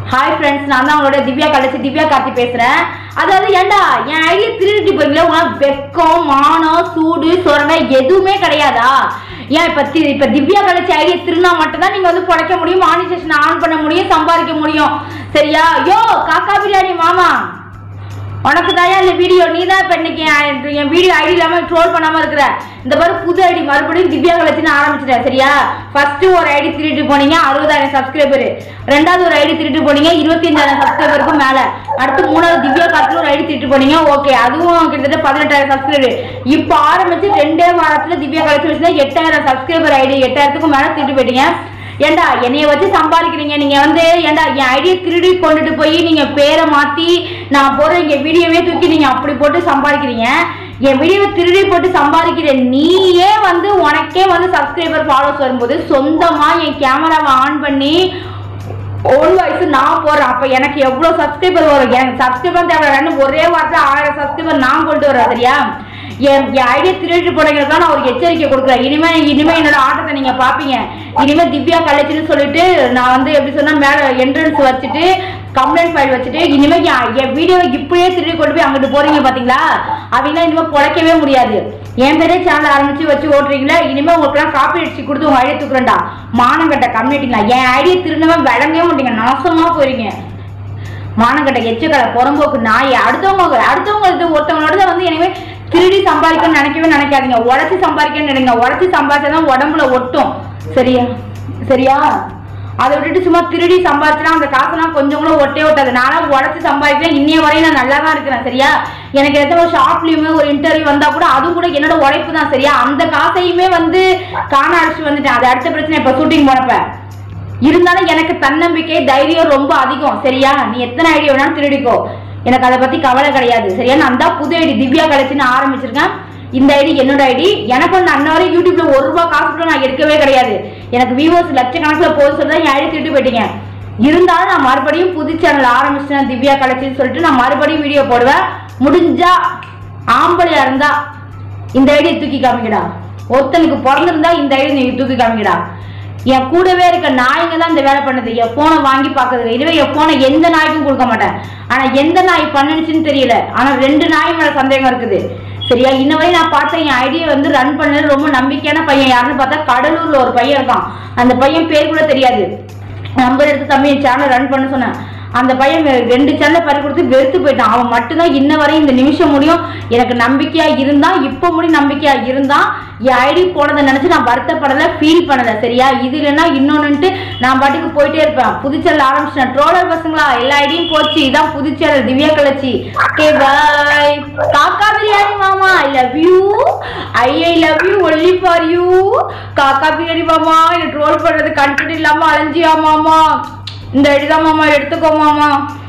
hi friends நான் தான் உங்களோட திவ்யா கலைச்சி திவ்யா கார்த்தி பேசுறேன் அதாவது ஏன்டா என் ஐடியா திருடிட்டு போறீங்களா உங்களுக்கு வெக்கம் மானம் சூடு சொரணை எதுவுமே கிடையாதா ஏன் இப்ப தி- இப்ப திவ்யா கலைச்சி ஐடியா திருநா மட்டும்தான் நீங்க வந்து பொழைக்க முடியும் மானிட்டேஷன் ஆன் பண்ண முடியும் சம்பாதிக்க முடியும் சரியா யோ காக்கா பிரியாணி மாமா உனக்கு தாயா இந்த வீடியோ நீ தான் இப்போ இன்னைக்கு என் என் வீடியோ ஐடி இல்லாமல் ட்ரோல் பண்ணாமல் இருக்கிற இந்த மாதிரி புது ஐடி மறுபடியும் திவ்யா கலச்சின்னு ஆரம்பிச்சிட்டேன் சரியா ஃபர்ஸ்ட் ஒரு ஐடி திருட்டு போனீங்க அறுபதாயிரம் சப்ஸ்கிரைபர் ரெண்டாவது ஒரு ஐடி திருட்டு போனீங்க இருபத்தஞ்சாயிரம் சப்ஸ்கிரைபருக்கும் மேலே அடுத்து மூணாவது திவ்யா காலத்தில் ஒரு ஐடி திருட்டு போனீங்க ஓகே அதுவும் கிட்டத்தட்ட பதினெட்டாயிரம் சப்ஸ்கிரைபர் இப்போ ஆரம்பிச்சு ரெண்டே வாரத்தில் திவ்யா கலெக்ஷன் வச்சுன்னா எட்டாயிரம் சப்ஸ்கிரைபர் ஐடி எட்டாயிரத்துக்கும் மேலே திருட்டு போயிட்டீங்க ஏண்டா என்னைய வச்சு சம்பாதிக்கிறீங்க நீங்க வந்து ஏண்டா என் ஐடியை திருடி கொண்டுட்டு போய் நீங்க பேரை மாத்தி நான் போற இங்க வீடியோவே தூக்கி நீங்க அப்படி போட்டு சம்பாதிக்கிறீங்க என் வீடியோவை திருடி போட்டு சம்பாதிக்கிற நீயே வந்து உனக்கே வந்து சப்ஸ்கிரைபர் ஃபாலோஸ் வரும்போது சொந்தமா என் கேமராவை ஆன் பண்ணி ஓன் வாய்ஸ் நான் போறேன் அப்ப எனக்கு எவ்வளவு சப்ஸ்கிரைபர் வரும் எனக்கு சப்ஸ்கிரைபர் தேவை வேணும் ஒரே வாரத்தில் ஆயிரம் சப்ஸ்கிரைபர் நான் கொண்டு வரேன் சரியா என் என் ஐடியா திருட்டு போனவங்களுக்கு நான் ஒரு எச்சரிக்கை கொடுக்குறேன் இனிமே இனிமே என்னோட ஆட்டத்தை நீங்க பாப்பீங்க இனிமே திவ்யா கலைச்சின்னு சொல்லிட்டு நான் வந்து எப்படி சொன்னா மேல என்ட்ரன்ஸ் வச்சுட்டு கம்ப்ளைண்ட் ஃபைல் வச்சுட்டு இனிமே என் என் வீடியோ இப்படியே திருடி கொண்டு போய் அங்கிட்டு போறீங்க பாத்தீங்களா அவங்களாம் இனிமே பொழைக்கவே முடியாது என் பேரே சேனல் ஆரம்பிச்சு வச்சு ஓட்டுறீங்களா இனிமே உங்களுக்குலாம் காப்பி அடிச்சு கொடுத்து உங்க ஐடியா தூக்குறேன்டா மானங்கட்ட கம்யூனிட்டிங்களா என் ஐடியா திருந்தவன் விளங்கவே மாட்டீங்க நாசமா போறீங்க மானங்கட்ட எச்சக்கடை புறம்போக்கு நாய் அடுத்தவங்க அடுத்தவங்க இது ஒருத்தவங்களோட வந்து எனவே திருடி சம்பாதிக்கணும்னு நினைக்கவே நினைக்காதீங்க உடச்சி சம்பாதிக்கணும்னு நினைங்க உடச்சி சம்பாதிச்சாதான் உடம்புல ஒட்டும் சரியா சரியா அதை விட்டுட்டு சும்மா திருடி சம்பாதிச்சுனா அந்த காசெல்லாம் கொஞ்சம் கூட ஒட்டே ஒட்டாது நானும் உடச்சி சம்பாதிக்கிறேன் இன்னைய வரையும் நான் நல்லா தான் இருக்கிறேன் சரியா எனக்கு எந்த ஒரு ஷாப்லயுமே ஒரு இன்டர்வியூ வந்தா கூட அது கூட என்னோட உழைப்பு தான் சரியா அந்த காசையுமே வந்து காண அடிச்சு வந்துட்டேன் அது அடுத்த பிரச்சனை இப்ப ஷூட்டிங் போனப்ப இருந்தாலும் எனக்கு தன்னம்பிக்கை தைரியம் ரொம்ப அதிகம் சரியா நீ எத்தனை ஐடியா வேணாலும் திருடிக்கோ எனக்கு அதை பத்தி கவலை கிடையாது சரியா நான் தான் புது ஐடி திவ்யா கலைச்சின்னு ஆரம்பிச்சிருக்கேன் இந்த ஐடி என்னோட ஐடி எனக்கு வந்து அன்ன வரை யூடியூப்ல ஒரு ரூபாய் காசு கூட நான் எடுக்கவே கிடையாது எனக்கு வியூவர்ஸ் லட்சக்கணக்கில் போக சொல்லி தான் என் ஐடி திருட்டு போயிட்டீங்க இருந்தாலும் நான் மறுபடியும் புது சேனல் ஆரம்பிச்சிட்டேன் திவ்யா கலைச்சின்னு சொல்லிட்டு நான் மறுபடியும் வீடியோ போடுவேன் முடிஞ்சா ஆம்பளையா இருந்தா இந்த ஐடியை தூக்கி காமிக்கடா ஒருத்தனுக்கு பிறந்திருந்தா இந்த ஐடியை நீங்க தூக்கி காமிக்கடா என் கூடவே இருக்க நாய்ங்க தான் இந்த வேலை பண்ணுது என் போனை வாங்கி பார்க்கறது இதுவே என் போனை எந்த நாய்க்கும் கொடுக்க மாட்டேன் ஆனா எந்த நாய் பண்ணுச்சுன்னு தெரியல ஆனா ரெண்டு நாய் மேல சந்தேகம் இருக்குது சரியா இன்ன வரை நான் பார்த்தேன் என் ஐடியா வந்து ரன் பண்ணது ரொம்ப நம்பிக்கையான பையன் யாருன்னு பார்த்தா கடலூர்ல ஒரு பையன் இருக்கான் அந்த பையன் பேர் கூட தெரியாது நம்பர் எடுத்து தம்பி என் சேனல் ரன் பண்ண சொன்னேன் அந்த பையன் வெ- ரெண்டு சேனலை பறி கொடுத்து வெறுத்து போயிட்டான் அவன் மட்டும்தான் இன்ன வரை இந்த நிமிஷம் முடியும் எனக்கு நம்பிக்கையா இருந்தா இப்போ முடி நம்பிக்கையா இருந்தா என் ஐடி போனதை நினைச்சு நான் வருத்தப்படல ஃபீல் பண்ணல சரியா இது இல்லைன்னா இன்னொன்னுட்டு நான் பாட்டுக்கு போயிட்டே இருப்பேன் புதுச்சேனல் ஆரம்பிச்சிட்டேன் ட்ரோலர் பசங்களா எல்லா ஐடியும் போச்சு இதான் புதுச்சேனல் திவ்யா கலச்சி ஓகே பாய் காக்கா பிரியாணி மாமா I love you I I love you only for you காக்கா பிரியாணி மாமா என்ன ட்ரோல் பண்றது கண்டென்ட் இல்லாம அலைஞ்சியா மாமா இந்த ஐடி தான் மாமா எடுத்துக்கோ மாமா